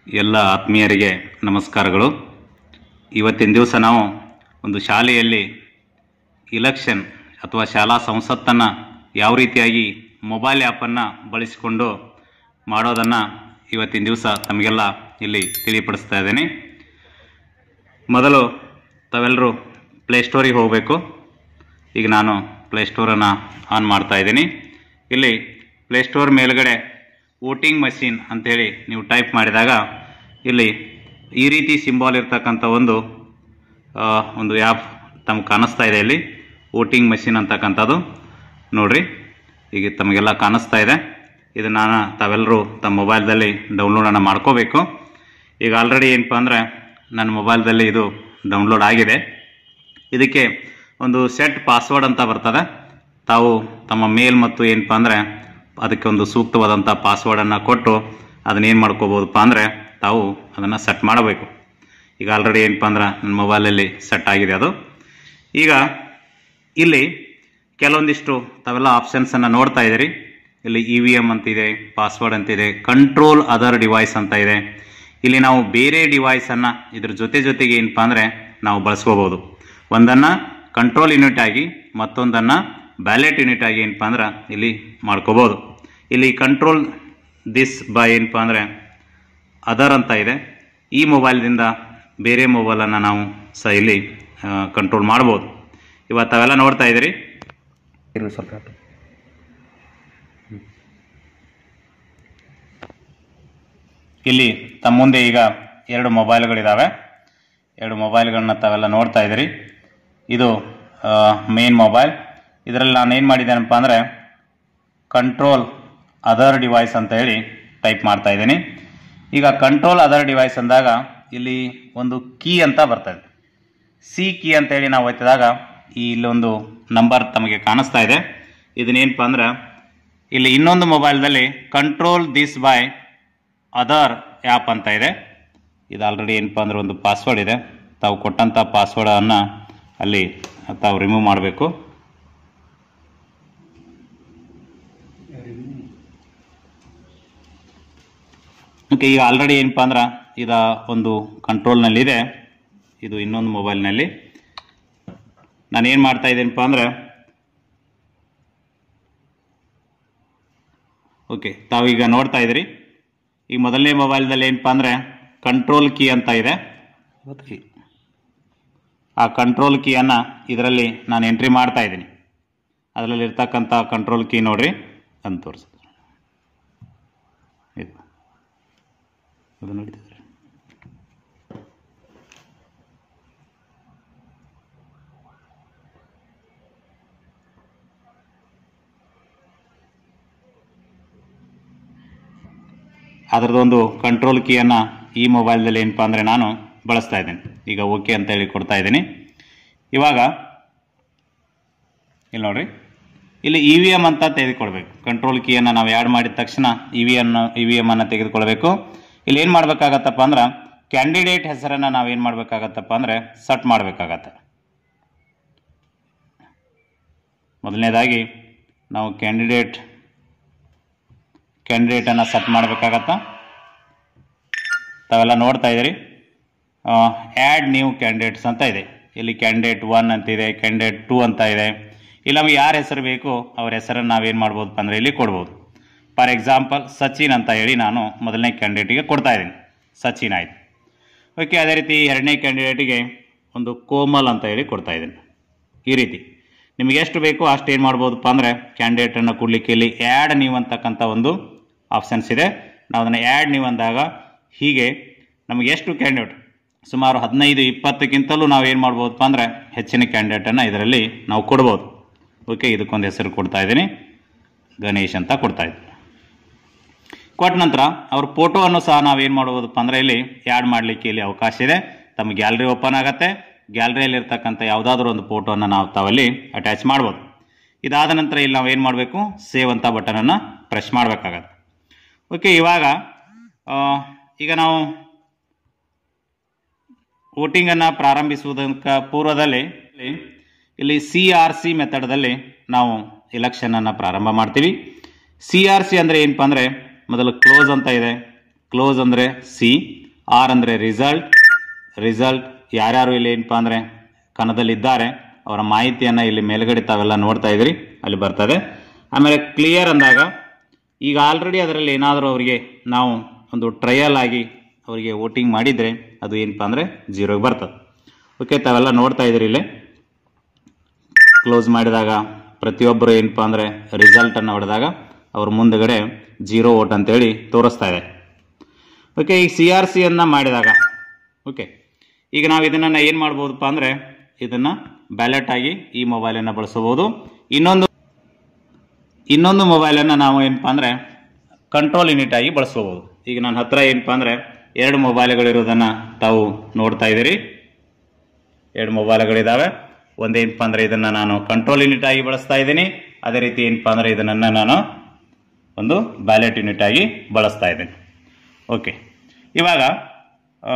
ಎಲ್ಲ ಆತ್ಮೀಯರಿಗೆ ನಮಸ್ಕಾರಗಳು ಇವತ್ತಿನ ದಿವಸ ನಾವು ಒಂದು ಶಾಲೆಯಲ್ಲಿ ಇಲೆಕ್ಷನ್ ಅಥವಾ ಶಾಲಾ ಸಂಸತ್ತನ್ನು ಯಾವ ರೀತಿಯಾಗಿ ಮೊಬೈಲ್ ಆ್ಯಪನ್ನು ಬಳಸಿಕೊಂಡು ಮಾಡೋದನ್ನು ಇವತ್ತಿನ ದಿವಸ ತಮಗೆಲ್ಲ ಇಲ್ಲಿ ತಿಳಿಪಡಿಸ್ತಾ ಇದ್ದೇನೆ ಮೊದಲು ತಾವೆಲ್ಲರೂ ಪ್ಲೇಸ್ಟೋರಿಗೆ ಹೋಗಬೇಕು ಈಗ ನಾನು ಪ್ಲೇಸ್ಟೋರನ್ನು ಆನ್ ಮಾಡ್ತಾ ಇದ್ದೀನಿ ಇಲ್ಲಿ ಪ್ಲೇಸ್ಟೋರ್ ಮೇಲ್ಗಡೆ ವೋಟಿಂಗ್ ಮಷೀನ್ ಅಂತೇಳಿ ನೀವು ಟೈಪ್ ಮಾಡಿದಾಗ ಇಲ್ಲಿ ಈ ರೀತಿ ಸಿಂಬಾಲ್ ಇರ್ತಕ್ಕಂಥ ಒಂದು ಆ, ಒಂದು ಆ್ಯಪ್ ತಮ್ಗೆ ಕಾಣಿಸ್ತಾ ಇದೆ ಇಲ್ಲಿ ವೋಟಿಂಗ್ ಮಷೀನ್ ಅಂತಕ್ಕಂಥದ್ದು ನೋಡ್ರಿ ಈಗ ತಮಗೆಲ್ಲ ಕಾಣಿಸ್ತಾ ಇದೆ ಇದನ್ನು ತಾವೆಲ್ಲರೂ ತಮ್ಮ ಮೊಬೈಲ್ದಲ್ಲಿ ಡೌನ್ಲೋಡನ್ನು ಮಾಡ್ಕೋಬೇಕು ಈಗ ಆಲ್ರೆಡಿ ಏನಪ್ಪ ಅಂದರೆ ನನ್ನ ಮೊಬೈಲ್ದಲ್ಲಿ ಇದು ಡೌನ್ಲೋಡ್ ಆಗಿದೆ ಇದಕ್ಕೆ ಒಂದು ಸೆಟ್ ಪಾಸ್ವರ್ಡ್ ಅಂತ ಬರ್ತದೆ ತಾವು ತಮ್ಮ ಮೇಲ್ ಮತ್ತು ಏನಪ್ಪ ಅಂದರೆ ಅದಕ್ಕೆ ಒಂದು ಸೂಕ್ತವಾದಂಥ ಪಾಸ್ವರ್ಡನ್ನು ಕೊಟ್ಟು ಅದನ್ನ ಏನು ಮಾಡ್ಕೋಬೋದಪ್ಪ ಅಂದರೆ ತಾವು ಅದನ್ನು ಸೆಟ್ ಮಾಡಬೇಕು ಈಗ ಆಲ್ರೆಡಿ ಏನಪ್ಪ ಅಂದ್ರೆ ನನ್ನ ಮೊಬೈಲಲ್ಲಿ ಸೆಟ್ ಆಗಿದೆ ಅದು ಈಗ ಇಲ್ಲಿ ಕೆಲವೊಂದಿಷ್ಟು ತಾವೆಲ್ಲ ಆಪ್ಷನ್ಸನ್ನು ನೋಡ್ತಾ ಇದ್ದೀರಿ ಇಲ್ಲಿ ಇ ವಿ ಎಮ್ ಅಂತಿದೆ ಪಾಸ್ವರ್ಡ್ ಅಂತಿದೆ ಕಂಟ್ರೋಲ್ ಅದರ್ ಡಿವೈಸ್ ಅಂತ ಇದೆ ಇಲ್ಲಿ ನಾವು ಬೇರೆ ಡಿವೈಸನ್ನು ಇದ್ರ ಜೊತೆ ಜೊತೆಗೆ ಏನಪ್ಪ ಅಂದರೆ ನಾವು ಬಳಸ್ಕೋಬೋದು ಒಂದನ್ನು ಕಂಟ್ರೋಲ್ ಯೂನಿಟ್ ಆಗಿ ಮತ್ತೊಂದನ್ನು ಬ್ಯಾಲೆಟ್ ಯೂನಿಟ್ ಆಗಿ ಏನಪ್ಪ ಅಂದ್ರೆ ಇಲ್ಲಿ ಮಾಡ್ಕೋಬೋದು ಇಲ್ಲಿ ಕಂಟ್ರೋಲ್ ದಿಸ್ ಬೈ ಏನಪ್ಪ ಅಂದರೆ ಅದರ್ ಅಂತ ಇದೆ ಈ ಮೊಬೈಲ್ದಿಂದ ಬೇರೆ ಮೊಬೈಲನ್ನು ನಾವು ಸಹ ಇಲ್ಲಿ ಕಂಟ್ರೋಲ್ ಮಾಡ್ಬೋದು ಇವತ್ತು ತಾವೆಲ್ಲ ನೋಡ್ತಾ ಇದ್ದೀರಿ ಇರಲಿ ಸ್ವಲ್ಪ ಇಲ್ಲಿ ತಮ್ಮ ಮುಂದೆ ಈಗ ಎರಡು ಮೊಬೈಲ್ಗಳಿದ್ದಾವೆ ಎರಡು ಮೊಬೈಲ್ಗಳನ್ನ ತಾವೆಲ್ಲ ನೋಡ್ತಾ ಇದ್ದೀರಿ ಇದು ಮೇನ್ ಮೊಬೈಲ್ ಇದರಲ್ಲಿ ನಾನು ಏನು ಮಾಡಿದ್ದೇನಪ್ಪ ಅಂದರೆ ಕಂಟ್ರೋಲ್ ಅದರ್ ಡಿವೈಸ್ ಅಂತ ಹೇಳಿ ಟೈಪ್ ಮಾಡ್ತಾ ಇದ್ದೀನಿ ಈಗ ಕಂಟ್ರೋಲ್ ಅದರ್ ಡಿವೈಸ್ ಅಂದಾಗ ಇಲ್ಲಿ ಒಂದು ಕೀ ಅಂತ ಬರ್ತದೆ ಸಿ ಕೀ ಅಂತೇಳಿ ನಾವು ಒತ್ತಿದಾಗ ಈ ಇಲ್ಲೊಂದು ನಂಬರ್ ತಮಗೆ ಕಾಣಿಸ್ತಾ ಇದೆ ಇದನ್ನೇನಪ್ಪ ಅಂದ್ರೆ ಇಲ್ಲಿ ಇನ್ನೊಂದು ಮೊಬೈಲ್ದಲ್ಲಿ control this by other app ಅಂತ ಇದೆ ಇದು ಆಲ್ರೆಡಿ ಏನಪ್ಪ ಅಂದ್ರೆ ಒಂದು ಪಾಸ್ವರ್ಡ್ ಇದೆ ತಾವು ಕೊಟ್ಟಂಥ ಪಾಸ್ವರ್ಡನ್ನು ಅಲ್ಲಿ ತಾವು ರಿಮೂವ್ ಮಾಡಬೇಕು ಓಕೆ ಈಗ ಆಲ್ರೆಡಿ ಏನಪ್ಪ ಅಂದ್ರೆ ಇದ ಒಂದು ಕಂಟ್ರೋಲ್ನಲ್ಲಿದೆ ಇದು ಇನ್ನೊಂದು ಮೊಬೈಲ್ನಲ್ಲಿ ನಾನು ಏನು ಮಾಡ್ತಾ ಇದ್ದೀನಪ್ಪ ಅಂದ್ರೆ ಓಕೆ ತಾವೀಗ ನೋಡ್ತಾ ಇದ್ದೀರಿ ಈ ಮೊದಲನೇ ಮೊಬೈಲ್ದಲ್ಲಿ ಏನಪ್ಪ ಅಂದರೆ ಕಂಟ್ರೋಲ್ ಕೀ ಅಂತ ಇದೆ ಆ ಕಂಟ್ರೋಲ್ ಕೀಯನ್ನು ಇದರಲ್ಲಿ ನಾನು ಎಂಟ್ರಿ ಮಾಡ್ತಾ ಇದ್ದೀನಿ ಅದರಲ್ಲಿ ಇರ್ತಕ್ಕಂಥ ಕಂಟ್ರೋಲ್ ಕೀ ನೋಡ್ರಿ ಅಂತ ತೋರಿಸಿ ಇದು ಅದು ನಡೀತಿದ್ರೆ ಅದರದೊಂದು ಕಂಟ್ರೋಲ್ ಕೀಯನ್ನು ಈ ಮೊಬೈಲ್ದಲ್ಲಿ ಏನಪ್ಪ ಅಂದರೆ ನಾನು ಬಳಸ್ತಾ ಇದ್ದೀನಿ ಈಗ ಓಕೆ ಅಂತ ಹೇಳಿ ಕೊಡ್ತಾ ಇದ್ದೀನಿ ಇವಾಗ ಇಲ್ಲಿ ನೋಡ್ರಿ ಇಲ್ಲಿ ಇ ವಿ ಎಮ್ ಅಂತ ತೆಗೆದುಕೊಳ್ಬೇಕು ಕಂಟ್ರೋಲ್ ಕೀಯನ್ನು ನಾವು ಆ್ಯಡ್ ಮಾಡಿದ ತಕ್ಷಣ E V M E V M ಅನ್ನು ತೆಗೆದುಕೊಳ್ಬೇಕು ಇಲ್ಲಿ ಏನು ಮಾಡಬೇಕಾಗತ್ತಪ್ಪ ಅಂದ್ರೆ ಕ್ಯಾಂಡಿಡೇಟ್ ಹೆಸರನ್ನು ನಾವು ಏನು ಮಾಡಬೇಕಾಗತ್ತಪ್ಪ ಅಂದರೆ ಸಟ್ ಮಾಡಬೇಕಾಗತ್ತೆ ಮೊದಲನೇದಾಗಿ ನಾವು ಕ್ಯಾಂಡಿಡೇಟ್ ಕ್ಯಾಂಡಿಡೇಟನ್ನು ಸೆಟ್ ಮಾಡಬೇಕಾಗತ್ತ ತಾವೆಲ್ಲ ನೋಡ್ತಾ ಇದ್ದೀರಿ ಆ್ಯಡ್ ನ್ಯೂ ಕ್ಯಾಂಡಿಡೇಟ್ಸ್ ಅಂತ ಇದೆ ಇಲ್ಲಿ ಕ್ಯಾಂಡಿಡೇಟ್ ಒನ್ ಅಂತಿದೆ ಕ್ಯಾಂಡಿಡೇಟ್ ಟೂ ಅಂತ ಇದೆ ಇಲ್ಲಿ ನಮಗೆ ಯಾರ ಹೆಸರು ಬೇಕು ಅವ್ರ ಹೆಸರನ್ನು ನಾವೇನು ಮಾಡ್ಬೋದಪ್ಪ ಅಂದರೆ ಇಲ್ಲಿ ಕೊಡ್ಬೋದು ಫಾರ್ ಎಕ್ಸಾಂಪಲ್ ಸಚಿನ್ ಅಂತ ಹೇಳಿ ನಾನು ಮೊದಲನೇ ಕ್ಯಾಂಡಿಡೇಟಿಗೆ ಕೊಡ್ತಾ ಇದ್ದೀನಿ ಸಚಿನ್ ಆಯಿತು ಓಕೆ ಅದೇ ರೀತಿ ಎರಡನೇ ಕ್ಯಾಂಡಿಡೇಟಿಗೆ ಒಂದು ಕೋಮಲ್ ಅಂತ ಹೇಳಿ ಕೊಡ್ತಾ ಇದ್ದೀನಿ ಈ ರೀತಿ ನಿಮಗೆ ಎಷ್ಟು ಬೇಕೋ ಅಷ್ಟು ಏನು ಮಾಡ್ಬೋದಪ್ಪ ಅಂದರೆ ಕ್ಯಾಂಡಿಡೇಟನ್ನು ಕೊಡಲಿಕ್ಕೆ ಇಲ್ಲಿ ಆ್ಯಡ್ ನೀವು ಅಂತಕ್ಕಂಥ ಒಂದು ಆಪ್ಷನ್ಸ್ ಇದೆ ನಾವು ಅದನ್ನು ಆ್ಯಡ್ ನೀವು ಅಂದಾಗ ಹೀಗೆ ನಮಗೆ ಎಷ್ಟು ಕ್ಯಾಂಡಿಡೇಟ್ ಸುಮಾರು ಹದಿನೈದು ಇಪ್ಪತ್ತಕ್ಕಿಂತಲೂ ನಾವು ಏನು ಮಾಡ್ಬೋದಪ್ಪ ಅಂದರೆ ಹೆಚ್ಚಿನ ಕ್ಯಾಂಡಿಡೇಟನ್ನು ಇದರಲ್ಲಿ ನಾವು ಕೊಡ್ಬೋದು ಓಕೆ ಇದಕ್ಕೊಂದು ಹೆಸರು ಕೊಡ್ತಾ ಇದ್ದೀನಿ ಗಣೇಶ್ ಅಂತ ಕೊಡ್ತಾ ಇದ್ದೀನಿ ಕೊಟ್ಟ ನಂತರ ಅವ್ರ ಫೋಟೋವನ್ನು ಸಹ ನಾವೇನು ಮಾಡ್ಬೋದಪ್ಪ ಅಂದರೆ ಇಲ್ಲಿ ಆ್ಯಡ್ ಮಾಡಲಿಕ್ಕೆ ಇಲ್ಲಿ ಅವಕಾಶ ಇದೆ ತಮ್ಮ ಗ್ಯಾಲರಿ ಓಪನ್ ಆಗುತ್ತೆ ಗ್ಯಾಲರಿಯಲ್ಲಿ ಇರ್ತಕ್ಕಂಥ ಯಾವುದಾದ್ರೂ ಒಂದು ಫೋಟೋವನ್ನು ನಾವು ತಾವಲ್ಲಿ ಅಟ್ಯಾಚ್ ಮಾಡ್ಬೋದು ಇದಾದ ನಂತರ ಇಲ್ಲಿ ನಾವು ಏನು ಮಾಡಬೇಕು ಸೇವ್ ಅಂತ ಬಟನನ್ನು ಪ್ರೆಸ್ ಮಾಡಬೇಕಾಗತ್ತೆ ಓಕೆ ಇವಾಗ ಆ, ಈಗ ನಾವು ವೋಟಿಂಗನ್ನು ಪ್ರಾರಂಭಿಸುವುದಕ್ಕೆ ಪೂರ್ವದಲ್ಲಿ ಇಲ್ಲಿ ಸಿ ಆರ್ ಸಿ ಮೆಥಡ್ದಲ್ಲಿ ನಾವು ಎಲೆಕ್ಷನನ್ನು ಪ್ರಾರಂಭ ಮಾಡ್ತೀವಿ ಸಿ ಆರ್ ಸಿ ಅಂದರೆ ಏನಪ್ಪ ಅಂದರೆ ಮೊದಲು ಕ್ಲೋಸ್ ಅಂತ ಇದೆ ಕ್ಲೋಸ್ ಅಂದರೆ ಸಿ ಆರ್ ಅಂದರೆ ರಿಸಲ್ಟ್ ರಿಸಲ್ಟ್ ಯಾರ್ಯಾರು ಇಲ್ಲಿ ಏನಪ್ಪ ಅಂದರೆ ಕನ್ನಡದಲ್ಲಿದ್ದಾರೆ ಅವರ ಮಾಹಿತಿಯನ್ನು ಇಲ್ಲಿ ಮೇಲ್ಗಡೆ ತಾವೆಲ್ಲ ನೋಡ್ತಾ ಇದ್ರಿ ಅಲ್ಲಿ ಬರ್ತದೆ ಆಮೇಲೆ ಕ್ಲಿಯರ್ ಅಂದಾಗ ಈಗ ಆಲ್ರೆಡಿ ಅದರಲ್ಲಿ ಏನಾದರೂ ಅವರಿಗೆ ನಾವು ಒಂದು ಟ್ರಯಲ್ ಆಗಿ ಅವರಿಗೆ ವೋಟಿಂಗ್ ಮಾಡಿದರೆ ಅದು ಏನಪ್ಪ ಅಂದರೆ ಜೀರೋಗೆ ಬರ್ತದೆ ಓಕೆ ತಾವೆಲ್ಲ ನೋಡ್ತಾ ಇದ್ದೀರಿ ಇಲ್ಲಿ ಕ್ಲೋಸ್ ಮಾಡಿದಾಗ ಪ್ರತಿಯೊಬ್ಬರು ಏನಪ್ಪ ಅಂದರೆ ರಿಸಲ್ಟನ್ನು ಹೊಡೆದಾಗ ಅವ್ರ ಮುಂದುಗಡೆ ಜೀರೋ ವೋಟ್ ಅಂತೇಳಿ ತೋರಿಸ್ತಾ ಇದೆ ಓಕೆ ಈಗ ಸಿ ಆರ್ ಸಿಯನ್ನು ಮಾಡಿದಾಗ ಓಕೆ ಈಗ ನಾವು ಇದನ್ನು ಏನು ಮಾಡ್ಬೋದಪ್ಪ ಅಂದರೆ ಇದನ್ನು ಬ್ಯಾಲೆಟ್ ಆಗಿ ಈ ಮೊಬೈಲನ್ನು ಬಳಸಬಹುದು ಇನ್ನೊಂದು ಇನ್ನೊಂದು ಮೊಬೈಲನ್ನು ನಾವು ಏನಪ್ಪ ಅಂದರೆ ಕಂಟ್ರೋಲ್ ಯೂನಿಟ್ ಆಗಿ ಬಳಸ್ಕೋಬೋದು ಈಗ ನನ್ನ ಹತ್ರ ಏನಪ್ಪ ಅಂದರೆ ಎರಡು ಮೊಬೈಲ್ಗಳಿರೋದನ್ನು ತಾವು ನೋಡ್ತಾ ಇದ್ದೀರಿ ಎರಡು ಮೊಬೈಲ್ಗಳಿದ್ದಾವೆ ಒಂದೇನಪ್ಪ ಅಂದರೆ ಇದನ್ನು ನಾನು ಕಂಟ್ರೋಲ್ ಯೂನಿಟ್ ಆಗಿ ಬಳಸ್ತಾ ಇದ್ದೀನಿ ಅದೇ ರೀತಿ ಏನಪ್ಪ ಅಂದರೆ ಇದನ್ನು ನಾನು ಒಂದು ಬ್ಯಾಲೆಟ್ ಯೂನಿಟ್ ಆಗಿ ಬಳಸ್ತಾ ಇದ್ದೀನಿ ಓಕೆ ಇವಾಗ ಆ,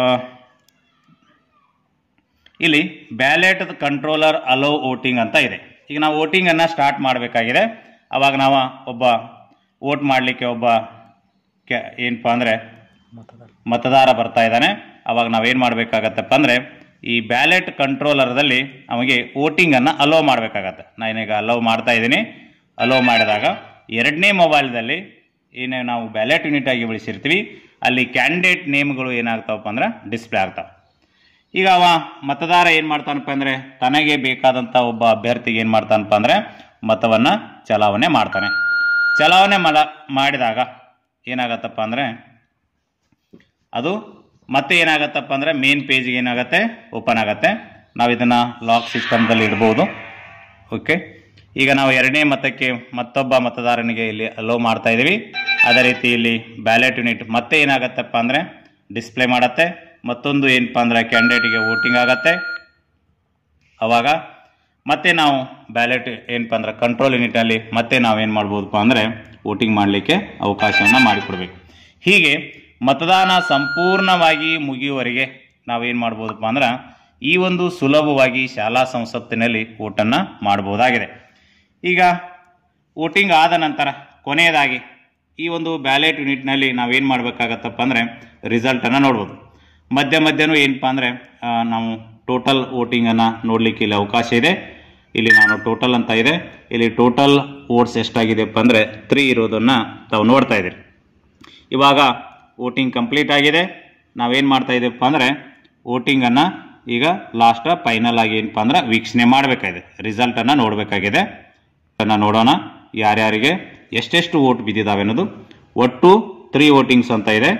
ಇಲ್ಲಿ ಬ್ಯಾಲೆಟ್ ಕಂಟ್ರೋಲರ್ ಅಲೋ ವೋಟಿಂಗ್ ಅಂತ ಇದೆ ಈಗ ನಾವು ವೋಟಿಂಗನ್ನು ಸ್ಟಾರ್ಟ್ ಮಾಡಬೇಕಾಗಿದೆ ಅವಾಗ ನಾವು ಒಬ್ಬ ವೋಟ್ ಮಾಡಲಿಕ್ಕೆ ಒಬ್ಬ ಕೆ ಏನಪ್ಪ ಅಂದರೆ ಮತದಾರ ಬರ್ತಾ ಇದ್ದಾನೆ ಅವಾಗ ನಾವೇನು ಮಾಡಬೇಕಾಗತ್ತಪ್ಪ ಅಂದರೆ ಈ ಬ್ಯಾಲೆಟ್ ಕಂಟ್ರೋಲರ್ದಲ್ಲಿ ಅವನಿಗೆ ವೋಟಿಂಗನ್ನು ಅಲೋ ಮಾಡಬೇಕಾಗತ್ತೆ ನಾನೀಗ ಅಲೋ ಮಾಡ್ತಾ ಇದ್ದೀನಿ ಅಲೋ ಮಾಡಿದಾಗ ಎರಡನೇ ಮೊಬೈಲ್ದಲ್ಲಿ ಏನು ನಾವು ಬ್ಯಾಲೆಟ್ ಯೂನಿಟ್ ಆಗಿ ಬಳಸಿರ್ತೀವಿ ಅಲ್ಲಿ ಕ್ಯಾಂಡಿಡೇಟ್ ನೇಮ್ಗಳು ಏನಾಗ್ತಾವಪ್ಪ ಅಂದ್ರೆ ಡಿಸ್ಪ್ಲೇ ಆಗ್ತಾವೆ ಈಗ ಅವ ಮತದಾರ ಏನು ಮಾಡ್ತಾನಪ್ಪ ಅಂದರೆ ತನಗೆ ಬೇಕಾದಂಥ ಒಬ್ಬ ಅಭ್ಯರ್ಥಿಗೆ ಏನು ಮಾಡ್ತಾನಪ್ಪ ಅಂದರೆ ಮತವನ್ನು ಚಲಾವಣೆ ಮಾಡ್ತಾನೆ ಚಲಾವಣೆ ಮಾಡ ಮಾಡಿದಾಗ ಏನಾಗತ್ತಪ್ಪ ಅಂದರೆ ಅದು ಮತ್ತೆ ಏನಾಗತ್ತಪ್ಪ ಅಂದರೆ ಮೇನ್ ಪೇಜ್ಗೆ ಏನಾಗುತ್ತೆ ಓಪನ್ ಆಗುತ್ತೆ ನಾವು ಇದನ್ನು ಲಾಕ್ ಸಿಸ್ಟಮ್ದಲ್ಲಿ ಇಡ್ಬೋದು ಓಕೆ ಈಗ ನಾವು ಎರಡನೇ ಮತಕ್ಕೆ ಮತ್ತೊಬ್ಬ ಮತದಾರನಿಗೆ ಇಲ್ಲಿ ಅಲೋ ಮಾಡ್ತಾ ಇದ್ದೀವಿ ಅದೇ ರೀತಿ ಇಲ್ಲಿ ಬ್ಯಾಲೆಟ್ ಯೂನಿಟ್ ಮತ್ತೆ ಏನಾಗತ್ತಪ್ಪ ಅಂದರೆ ಡಿಸ್ಪ್ಲೇ ಮಾಡತ್ತೆ ಮತ್ತೊಂದು ಏನಪ್ಪ ಅಂದರೆ ಕ್ಯಾಂಡಿಡೇಟಿಗೆ ವೋಟಿಂಗ್ ಆಗತ್ತೆ ಅವಾಗ ಮತ್ತೆ ನಾವು ಬ್ಯಾಲೆಟ್ ಏನಪ್ಪ ಅಂದ್ರೆ ಕಂಟ್ರೋಲ್ ಯೂನಿಟಲ್ಲಿ ಮತ್ತೆ ನಾವೇನು ಮಾಡ್ಬೋದಪ್ಪ ಅಂದರೆ ವೋಟಿಂಗ್ ಮಾಡಲಿಕ್ಕೆ ಅವಕಾಶವನ್ನು ಮಾಡಿಕೊಡ್ಬೇಕು ಹೀಗೆ ಮತದಾನ ಸಂಪೂರ್ಣವಾಗಿ ಮುಗಿಯುವವರೆಗೆ ನಾವೇನು ಮಾಡ್ಬೋದಪ್ಪ ಅಂದ್ರೆ ಈ ಒಂದು ಸುಲಭವಾಗಿ ಶಾಲಾ ಸಂಸತ್ತಿನಲ್ಲಿ ವೋಟನ್ನು ಮಾಡ್ಬೋದಾಗಿದೆ ಈಗ ವೋಟಿಂಗ್ ಆದ ನಂತರ ಕೊನೆಯದಾಗಿ ಈ ಒಂದು ಬ್ಯಾಲೆಟ್ ಯೂನಿಟ್ನಲ್ಲಿ ನಾವೇನು ಮಾಡಬೇಕಾಗತ್ತಪ್ಪ ಅಂದರೆ ರಿಸಲ್ಟನ್ನು ನೋಡ್ಬೋದು ಮಧ್ಯ ಮಧ್ಯನೂ ಏನಪ್ಪ ಅಂದರೆ ನಾವು ಟೋಟಲ್ ವೋಟಿಂಗನ್ನು ನೋಡಲಿಕ್ಕೆ ಇಲ್ಲಿ ಅವಕಾಶ ಇದೆ ಇಲ್ಲಿ ನಾನು ಟೋಟಲ್ ಅಂತ ಇದೆ ಇಲ್ಲಿ ಟೋಟಲ್ ವೋಟ್ಸ್ ಎಷ್ಟಾಗಿದೆಯಪ್ಪ ಅಂದರೆ ತ್ರೀ ಇರೋದನ್ನು ತಾವು ನೋಡ್ತಾ ಇದ್ದೀರಿ ಇವಾಗ ವೋಟಿಂಗ್ ಕಂಪ್ಲೀಟ್ ಆಗಿದೆ ನಾವೇನು ಮಾಡ್ತಾ ಇದ್ದೀವಪ್ಪ ಅಂದರೆ ವೋಟಿಂಗನ್ನು ಈಗ ಲಾಸ್ಟ್ ಫೈನಲ್ ಆಗಿ ಏನಪ್ಪ ಅಂದ್ರೆ ವೀಕ್ಷಣೆ ಮಾಡಬೇಕಾಗಿದೆ ರಿಸಲ್ಟನ್ನು ನೋಡಬೇಕಾಗಿದೆ ಅದನ್ನು ನೋಡೋಣ ಯಾರ್ಯಾರಿಗೆ ಎಷ್ಟೆಷ್ಟು ವೋಟ್ ಬಿದ್ದಿದ್ದಾವೆ ಅನ್ನೋದು ಒಟ್ಟು ತ್ರೀ ವೋಟಿಂಗ್ಸ್ ಅಂತ ಇದೆ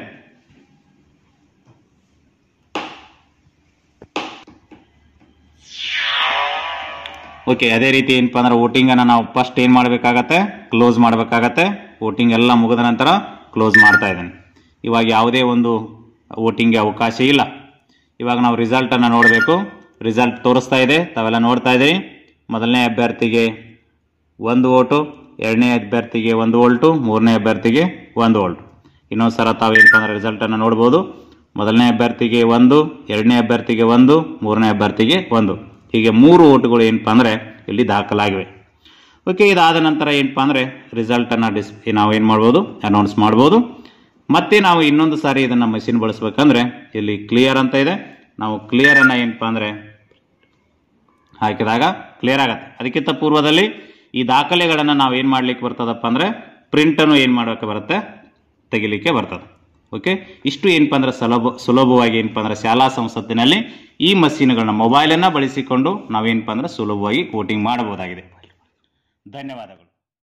ಓಕೆ ಅದೇ ರೀತಿ ಏನಪ್ಪ ಅಂದ್ರೆ ವೋಟಿಂಗನ್ನು ನಾವು ಫಸ್ಟ್ ಏನು ಮಾಡಬೇಕಾಗತ್ತೆ ಕ್ಲೋಸ್ ಮಾಡಬೇಕಾಗತ್ತೆ ವೋಟಿಂಗ್ ಎಲ್ಲ ಮುಗಿದ ನಂತರ ಕ್ಲೋಸ್ ಮಾಡ್ತಾ ಇದ್ದೀನಿ ಇವಾಗ ಯಾವುದೇ ಒಂದು ವೋಟಿಂಗ್ಗೆ ಅವಕಾಶ ಇಲ್ಲ ಇವಾಗ ನಾವು ರಿಸಲ್ಟನ್ನು ನೋಡಬೇಕು ರಿಸಲ್ಟ್ ತೋರಿಸ್ತಾ ಇದೆ ತಾವೆಲ್ಲ ನೋಡ್ತಾ ಇದ್ದೀರಿ ಮೊದಲನೇ ಅಭ್ಯರ್ಥಿಗೆ ಒಂದು ಓಟು ಎರಡನೇ ಅಭ್ಯರ್ಥಿಗೆ ಒಂದು ವೋಲ್ಟು ಮೂರನೇ ಅಭ್ಯರ್ಥಿಗೆ ಒಂದು ವೋಲ್ಟು ಇನ್ನೊಂದು ಸಲ ತಾವೇನಪ್ಪ ಅಂದ್ರೆ ರಿಸಲ್ಟನ್ನು ನೋಡ್ಬೋದು ಮೊದಲನೇ ಅಭ್ಯರ್ಥಿಗೆ ಒಂದು ಎರಡನೇ ಅಭ್ಯರ್ಥಿಗೆ ಒಂದು ಮೂರನೇ ಅಭ್ಯರ್ಥಿಗೆ ಒಂದು ಹೀಗೆ ಮೂರು ಓಟುಗಳು ಏನಪ್ಪ ಅಂದರೆ ಇಲ್ಲಿ ದಾಖಲಾಗಿವೆ ಓಕೆ ಇದಾದ ನಂತರ ಏನಪ್ಪ ಅಂದರೆ ರಿಸಲ್ಟನ್ನು ಡಿಸ್ ನಾವು ಏನು ಮಾಡ್ಬೋದು ಅನೌನ್ಸ್ ಮಾಡ್ಬೋದು ಮತ್ತೆ ನಾವು ಇನ್ನೊಂದು ಸಾರಿ ಇದನ್ನು ಮಷಿನ್ ಬಳಸ್ಬೇಕಂದ್ರೆ ಇಲ್ಲಿ ಕ್ಲಿಯರ್ ಅಂತ ಇದೆ ನಾವು ಕ್ಲಿಯರನ್ನು ಏನಪ್ಪ ಅಂದರೆ ಹಾಕಿದಾಗ ಕ್ಲಿಯರ್ ಆಗತ್ತೆ ಅದಕ್ಕಿಂತ ಪೂರ್ವದಲ್ಲಿ ಈ ದಾಖಲೆಗಳನ್ನು ನಾವು ಏನು ಮಾಡ್ಲಿಕ್ಕೆ ಬರ್ತದಪ್ಪ ಅಂದರೆ ಪ್ರಿಂಟನ್ನು ಏನು ಮಾಡೋಕ್ಕೆ ಬರುತ್ತೆ ತೆಗಿಲಿಕ್ಕೆ ಬರ್ತದೆ ಓಕೆ ಇಷ್ಟು ಏನಪ್ಪ ಅಂದ್ರೆ ಸುಲಭ ಸುಲಭವಾಗಿ ಏನಪ್ಪ ಅಂದ್ರೆ ಶಾಲಾ ಸಂಸತ್ತಿನಲ್ಲಿ ಈ ಮಷೀನ್ಗಳನ್ನ ಮೊಬೈಲನ್ನು ಬಳಸಿಕೊಂಡು ನಾವೇನಪ್ಪ ಅಂದ್ರೆ ಸುಲಭವಾಗಿ ವೋಟಿಂಗ್ ಮಾಡಬಹುದಾಗಿದೆ ಧನ್ಯವಾದಗಳು